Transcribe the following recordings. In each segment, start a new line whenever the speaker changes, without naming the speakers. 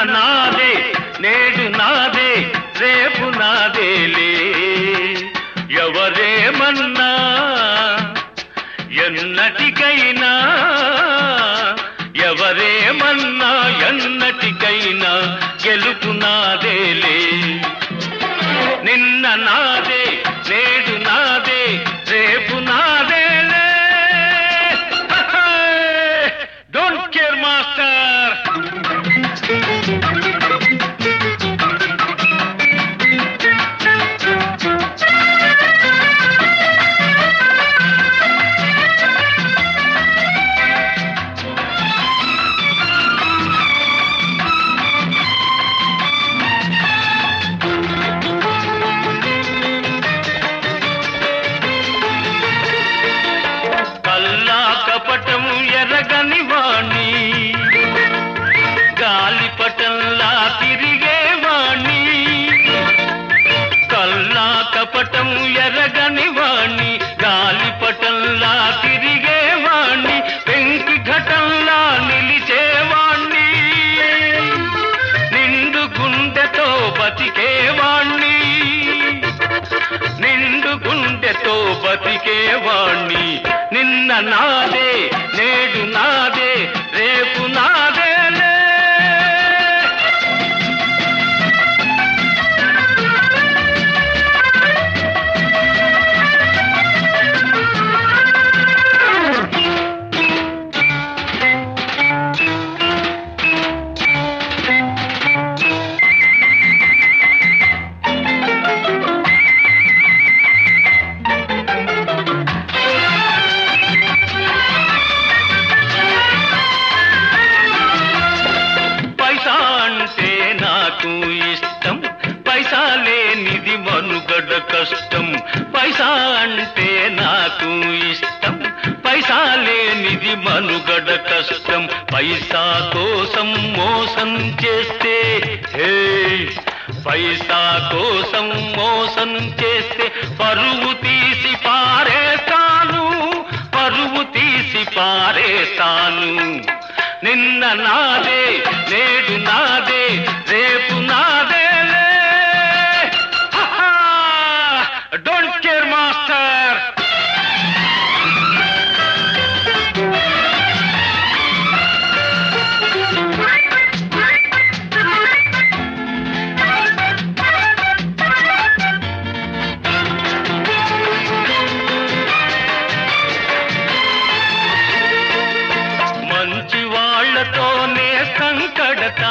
నాదే నేడు నాదే రేపు నాదేలే ఎవరేమన్నా ఎన్నటికైనా ఎవరేమన్నా ఎన్నటికైనా గెలుపు నాదేలే నిన్న నాదే నేడు నాదే రేపు నాదేలే డోంట్ కేర్ మాస్టర్ కల్లా కపటం ఎరగని వాణ్ణి గాలిపటంలా తిరిగే వాణ్ణి కల్లా కపటం ఎరగని వాణ్ణి గాలిపటంలా తిరిగే వాణ్ణి పెంకి ఘటంలా నిలిచేవాణ్ణి నిండు గుండెతో బతికేవాణ్ణి నిండు గుండెతో బతికేవాణ్ణి నిన్న నాదే నేడు నాదే రేపు నాదేలే పైసా అంటే నాకు ఇష్టం పైసా లేనిది మనుగడ కష్టం పైసా అంటే నాకు ఇష్టం పైసా లేనిది మనుగడ కష్టం పైసా కోసం మోసం చేస్తే హే పైసా కోసం మోసం చేస్తే పరువు తీసి పారేస్తాను పరువు తీసి పారేస్తాను నిన్న నాదే నేడు నాదే రేపు నాదేలే డోంట్ కేర్ మాస్టర్ మంచి వాళ్ళతోనే సంకడత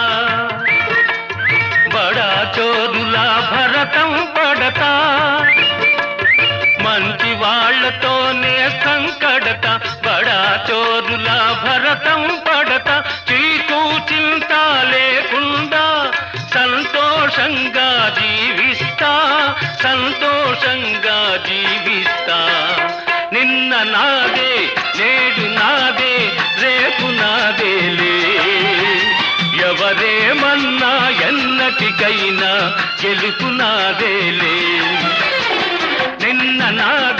బడా చోరులా భరతం పడతా మంచి వాళ్ళతోనే సంకడత బడా చోరులా భరతం పడత చీకు చింత లేకుండా సంతోషంగా జీవిస్తా సంతోషంగా జీవిస్తా నిన్న నాదే నేడు నాదే రేపు నాదేలే ఎవరేమన్నా ఎన్నటికైనా గెలుపు నాదేలే నిన్న నాదే